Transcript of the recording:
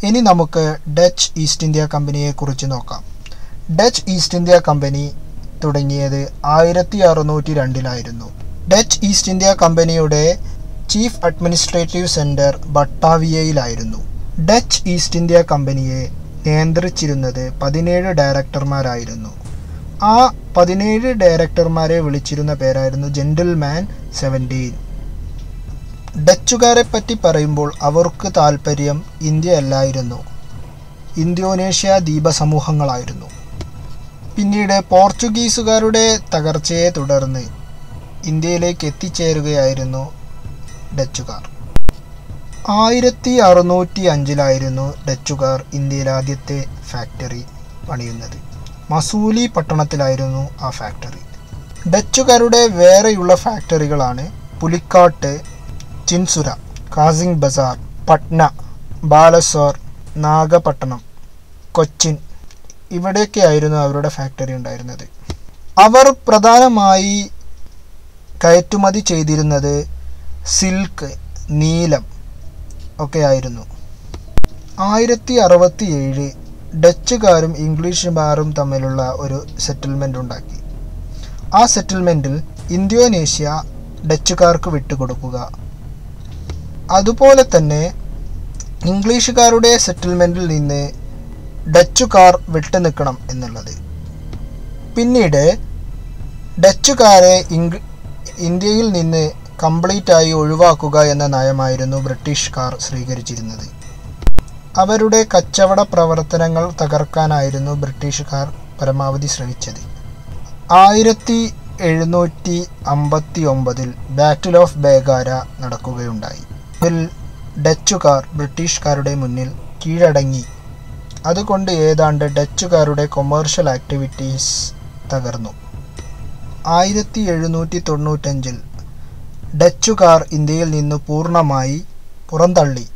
ഇനി നമുക്ക് Dutch East India കമ്പനിയെ കുറിച്ച് നോക്കാം ഡച്ച് ഈസ്റ്റ് ഇന്ത്യ കമ്പനി തുടങ്ങിയത് ആയിരത്തി അറുന്നൂറ്റി രണ്ടിലായിരുന്നു ഡച്ച് ഈസ്റ്റ് ഇന്ത്യ കമ്പനിയുടെ ചീഫ് അഡ്മിനിസ്ട്രേറ്റീവ് സെൻറ്റർ ബട്ടാവിയയിലായിരുന്നു ഡച്ച് ഈസ്റ്റ് ഇന്ത്യ കമ്പനിയെ നിയന്ത്രിച്ചിരുന്നത് പതിനേഴ് ഡയറക്ടർമാരായിരുന്നു ആ പതിനേഴ് ഡയറക്ടർമാരെ വിളിച്ചിരുന്ന പേരായിരുന്നു ജെന്റിൽമാൻ സെവൻറ്റീൻ ഡച്ചുകാരെ പറ്റി പറയുമ്പോൾ അവർക്ക് താല്പര്യം ഇന്ത്യ അല്ലായിരുന്നു ഇന്തോനേഷ്യ ദ്വീപസമൂഹങ്ങളായിരുന്നു പിന്നീട് പോർച്ചുഗീസുകാരുടെ തകർച്ചയെ തുടർന്ന് ഇന്ത്യയിലേക്ക് എത്തിച്ചേരുകയായിരുന്നു ഡച്ചുകാർ ആയിരത്തി അറുന്നൂറ്റി അഞ്ചിലായിരുന്നു ഡച്ചുകാർ ഇന്ത്യയിലെ ആദ്യത്തെ ഫാക്ടറി പണിയുന്നത് മസൂലി പട്ടണത്തിലായിരുന്നു ആ ഫാക്ടറി ഡച്ചുകാരുടെ വേറെയുള്ള ഫാക്ടറികളാണ് പുലിക്കാട്ട് ചിൻസുര കാസിംഗ് ബസാർ പട്ന ബാലസോർ നാഗപട്ടണം കൊച്ചിൻ ഇവിടെയൊക്കെയായിരുന്നു അവരുടെ ഫാക്ടറി ഉണ്ടായിരുന്നത് അവർ പ്രധാനമായി കയറ്റുമതി ചെയ്തിരുന്നത് സിൽക്ക് നീലം ഒക്കെ ആയിരുന്നു ആയിരത്തി അറുപത്തി ഏഴ് ഡച്ചുകാരും ഇംഗ്ലീഷുകാരും തമ്മിലുള്ള ഒരു സെറ്റിൽമെൻ്റ് ഉണ്ടാക്കി ആ സെറ്റിൽമെൻറ്റിൽ ഇന്തോനേഷ്യ ഡച്ചുകാർക്ക് വിട്ടുകൊടുക്കുക അതുപോലെ തന്നെ ഇംഗ്ലീഷുകാരുടെ സെറ്റിൽമെൻറ്റിൽ നിന്ന് ഡച്ചുകാർ വിട്ടു നിൽക്കണം എന്നുള്ളത് പിന്നീട് ഡച്ചുകാരെ ഇംഗ് ഇന്ത്യയിൽ നിന്ന് കംപ്ലീറ്റ് ആയി ഒഴിവാക്കുക എന്ന നയമായിരുന്നു ബ്രിട്ടീഷുകാർ സ്വീകരിച്ചിരുന്നത് അവരുടെ കച്ചവട പ്രവർത്തനങ്ങൾ തകർക്കാനായിരുന്നു ബ്രിട്ടീഷുകാർ പരമാവധി ശ്രമിച്ചത് ആയിരത്തി എഴുന്നൂറ്റി അമ്പത്തി ഒമ്പതിൽ ബാറ്റിൽ ഓഫ് ബേഗാര നടക്കുകയുണ്ടായി ഇതിൽ ഡച്ചുകാർ ബ്രിട്ടീഷുകാരുടെ മുന്നിൽ കീഴടങ്ങി അതുകൊണ്ട് ഏതാണ്ട് ഡച്ചുകാരുടെ കൊമേഴ്ഷ്യൽ ആക്ടിവിറ്റീസ് തകർന്നു ആയിരത്തി എഴുന്നൂറ്റി തൊണ്ണൂറ്റഞ്ചിൽ ഡച്ചുകാർ ഇന്ത്യയിൽ നിന്ന് പൂർണ്ണമായി പുറന്തള്ളി